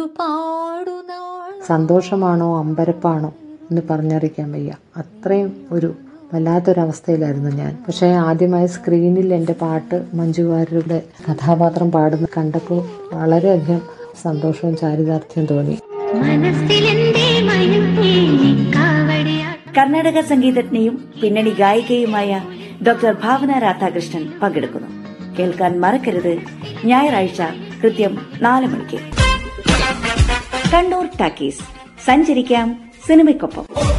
സന്തോഷമാണോ അമ്പരപ്പാണോ എന്ന് പറഞ്ഞറിയിക്കാൻ വയ്യ അത്രയും ഒരു വല്ലാത്തൊരവസ്ഥയിലായിരുന്നു ഞാൻ പക്ഷേ ആദ്യമായി സ്ക്രീനിൽ എൻ്റെ പാട്ട് മഞ്ജു വാര്യരുടെ കഥാപാത്രം പാടുന്ന കണ്ടപ്പോൾ വളരെയധികം സന്തോഷവും ചാരിതാർത്ഥ്യം തോന്നി മനസ്സിലെന്തേ മയുങ്ങി കാവടിയാ കർണാടക സംഗീതജ്ഞയും പിന്നണി ഗായികയുമായ ഡോക്ടർ ഭാവന രാധാകൃഷ്ണൻ പങ്കെടുക്കുന്നു കേൾക്കാൻ മറക്കരുത് ഞായറാഴ്ച കൃത്യം നാല് മണിക്ക് കണ്ണൂർ ടാക്കീസ് സഞ്ചരിക്കാം സിനിമയ്ക്കൊപ്പം